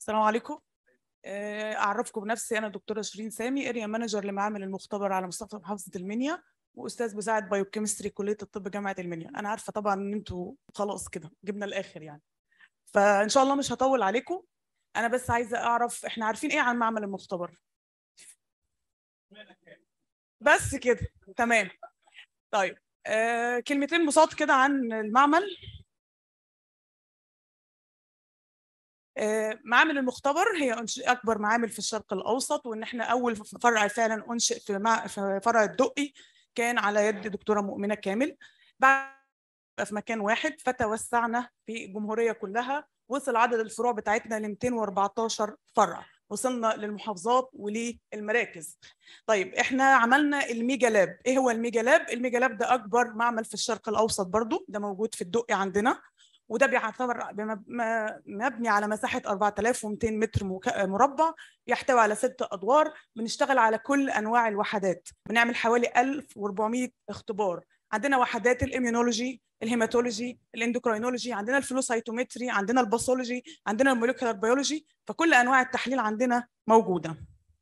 السلام عليكم آه، اعرفكم بنفسي انا دكتوره شيرين سامي اريا مانجر لمعامل المختبر على مستوى محافظه المنيا واستاذ مساعد بايوكيمستري كليه الطب جامعه المنيا انا عارفه طبعا ان انتوا خلاص كده جبنا الاخر يعني فان شاء الله مش هطول عليكم انا بس عايزه اعرف احنا عارفين ايه عن معمل المختبر بس كده تمام طيب آه كلمتين بساط كده عن المعمل آه، معامل المختبر هي أنش- اكبر معامل في الشرق الاوسط وان احنا اول فرع فعلا انشئ في مع- في فرع الدقي كان على يد دكتوره مؤمنه كامل بعد في مكان واحد فتوسعنا في الجمهوريه كلها وصل عدد الفروع بتاعتنا ل 214 فرع وصلنا للمحافظات وللمراكز طيب احنا عملنا الميجا لاب ايه هو الميجا لاب الميجا لاب ده اكبر معمل في الشرق الاوسط برضو ده موجود في الدقي عندنا وده بيعتبر بم- م- مبني على مساحة 4200 متر مك- مربع يحتوي على ست أدوار بنشتغل على كل أنواع الوحدات بنعمل حوالي 1400 اختبار عندنا وحدات الإيميونولوجي الهيماتولوجي الاندوكراينولوجي عندنا الفلوسايتومتري عندنا الباثولوجي عندنا الموليكولار بيولوجي فكل أنواع التحليل عندنا موجودة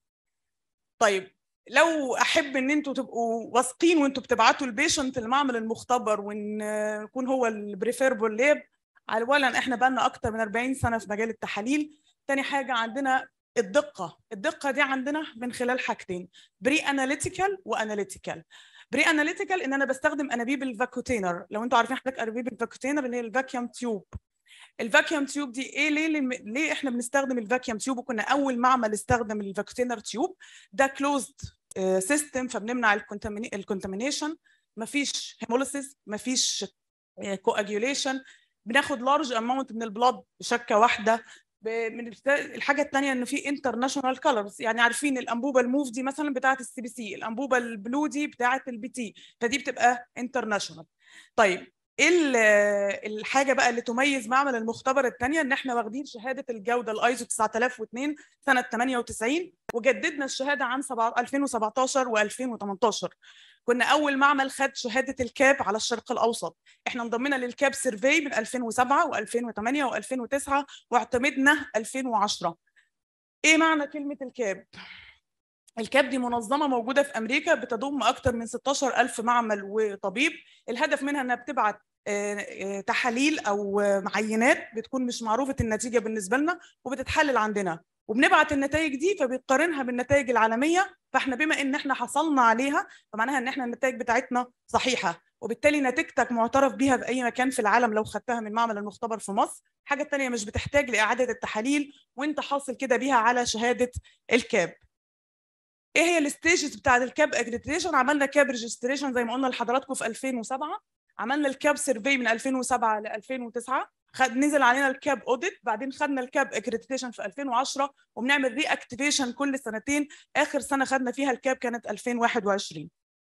طيب لو احب ان انتوا تبقوا واثقين وانتوا بتبعتوا البيشنت المعمل المختبر وان يكون هو البريفيربل لاب اولا احنا بقالنا اكتر من 40 سنه في مجال التحاليل تاني حاجه عندنا الدقه الدقه دي عندنا من خلال حاجتين بري اناليتيكال واناليتيكال بري اناليتيكال ان انا بستخدم انابيب الفاكوتينر لو انتوا عارفين حضرتك انابيب الفاكوتينر اللي هي الفاكيوم تيوب الفاكيوم تيوب دي ايه ليه ليه احنا بنستخدم الفاكيوم تيوب وكنا اول معمل استخدم الفاكوتينر تيوب ده كلوزد سيستم فبنمنع الكونتامينيشن مفيش هيموليسيس مفيش كواجيوليشن بناخد لارج اماونت من البلاد بشكه واحده ب- من الت- الحاجه الثانيه انه في انترناشونال كولرز يعني عارفين الانبوبه الموف دي مثلا بتاعه السي بي سي الانبوبه البلو دي بتاعه البي تي فدي بتبقى انترناشونال طيب ايه ال- الحاجه بقى اللي تميز معمل المختبر الثانيه ان احنا واخدين شهاده الجوده الايزو 9002 سنه 98 وجددنا الشهاده عام 7 2017 و2018 كنا اول معمل خد شهاده الكاب على الشرق الاوسط احنا انضمينا للكاب سيرفي من 2007 و2008 و2009 واعتمدنا 2010 ايه معنى كلمه الكاب الكاب دي منظمه موجوده في امريكا بتضم اكثر من 16000 معمل وطبيب الهدف منها انها بتبعت آه، آه، تحاليل او آه، عينات بتكون مش معروفه النتيجه بالنسبه لنا وبتتحلل عندنا وبنبعت النتائج دي فبيقارنها بالنتائج العالميه فاحنا بما ان احنا حصلنا عليها فمعناها ان احنا النتائج بتاعتنا صحيحه وبالتالي نتيجتك معترف بيها في اي مكان في العالم لو خدتها من معمل المختبر في مصر حاجه تانية مش بتحتاج لاعاده التحاليل وانت حاصل كده بيها على شهاده الكاب ايه هي الستيجز بتاعه الكاب اكريديتيشن عملنا كاب ريجستريشن زي ما قلنا لحضراتكم في 2007 عملنا الكاب سيرفي من 2007 ل 2009 خد نزل علينا الكاب اوديت بعدين خدنا الكاب اكريديتيشن في 2010 وبنعمل ري اكتيفيشن كل سنتين اخر سنه خدنا فيها الكاب كانت 2021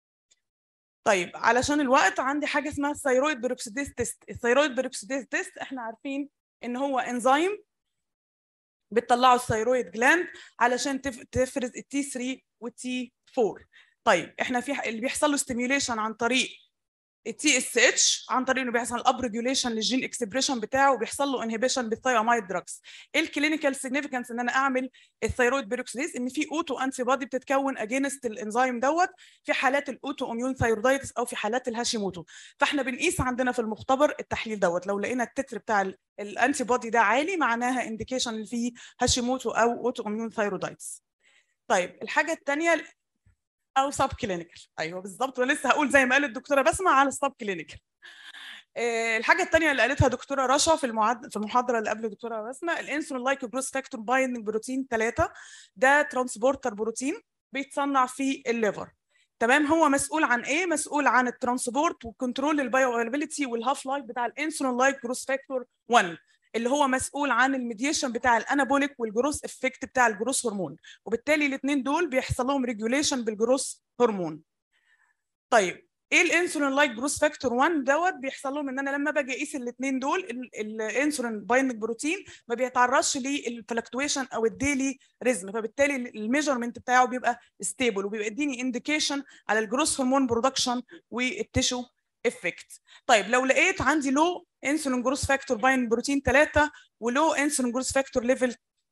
طيب علشان الوقت عندي حاجه اسمها الثيرويد بيروكسيديز تيست الثيرويد بيروكسيديز تيست احنا عارفين ان هو انزيم بتطلعوا الثيرويد جلاند علشان تف- تفرز التي 3 والتي 4 طيب احنا في ح- اللي بيحصل له ستيميوليشن عن طريق التي اس اتش عن طريق انه بيحصل اب ريجوليشن للجين اكسبريشن بتاعه وبيحصل له انهبيشن بالثيامايد دراجز ايه الكلينيكال سيجنيفيكانس ان انا اعمل الثيرويد بيروكسيديز ان في اوتو انتي بودي بتتكون اجينست الانزيم دوت في حالات الاوتو اميون ثيرويدايتس او في حالات الهاشيموتو فاحنا بنقيس عندنا في المختبر التحليل دوت لو لقينا التتر بتاع ال- الانتي بودي ده عالي معناها انديكيشن اللي فيه هاشيموتو او اوتو اميون ثيرويدايتس طيب الحاجه الثانيه او سب كلينيكال ايوه بالظبط وانا لسه هقول زي ما قالت الدكتوره بسمع على السب كلينيكال آه، الحاجه الثانيه اللي قالتها دكتوره رشا في المعد... في المحاضره اللي قبل دكتوره بسمه الانسولين لايك جروس فاكتور بايندنج بروتين 3 ده ترانسبورتر بروتين بيتصنع في الليفر تمام هو مسؤول عن ايه مسؤول عن الترانسبورت والكنترول للبايو افيلابيلتي والهاف لايف بتاع الانسولين لايك جروس فاكتور 1 اللي هو مسؤول عن الميديشن بتاع الانابوليك والجروس افكت بتاع الجروس هرمون وبالتالي الاثنين دول بيحصل لهم ريجوليشن بالجروس هرمون طيب ايه الانسولين لايك جروس فاكتور 1 دوت بيحصل لهم ان انا لما باجي اقيس الاثنين دول ال- الانسولين بايندنج بروتين ما بيتعرضش للفلكتويشن او الديلي ريزم فبالتالي الميجرمنت بتاعه بيبقى ستيبل وبيبقى يديني انديكيشن على الجروس هرمون برودكشن والتيشو افكت طيب لو لقيت عندي لو انسولين جروس فاكتور باين بروتين 3 ولو انسولين جروس فاكتور ليفل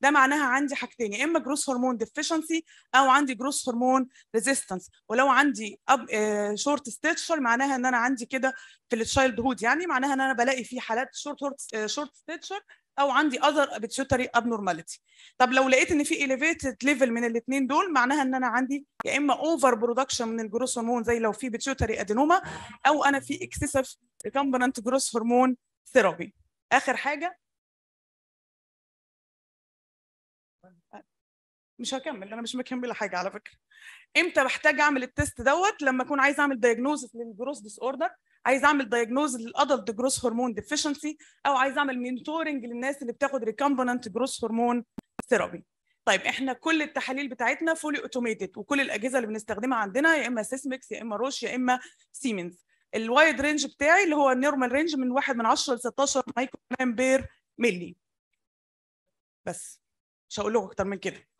ده معناها عندي حاجتين يا اما جروس هرمون ديفيشنسي او عندي جروس هرمون ريزيستنس ولو عندي أب... شورت ستيتشر معناها ان انا عندي كده في التشايلد هود يعني معناها ان انا بلاقي في حالات شورت شورت ستيتشر او عندي اذر بيتيوتري ابنورماليتي طب لو لقيت ان في اليفيتد ليفل من الاثنين دول معناها ان انا عندي يا اما اوفر برودكشن من الجروس هرمون زي لو في بيتيوتري ادينوما او انا في اكسسيف ريكمبننت جروس هرمون ثيرابي اخر حاجه مش هكمل انا مش مكمله حاجه على فكره امتى بحتاج اعمل التست دوت لما اكون عايز اعمل دايجنوزس للجروس ديس اوردر عايز اعمل دايجنوز للادلت جروس هرمون ديفيشنسي او عايز اعمل مينتورنج للناس اللي بتاخد ريكمبننت جروس هرمون ثيرابي طيب احنا كل التحاليل بتاعتنا فولي اوتوميتد وكل الاجهزه اللي بنستخدمها عندنا يا اما سيسمكس يا اما روش يا اما سيمنز الوايد رينج بتاعي اللي هو النورمال رينج من 1 من 10 ل 16 مايكرو جرام بير ملي بس مش هقول لكم اكتر من كده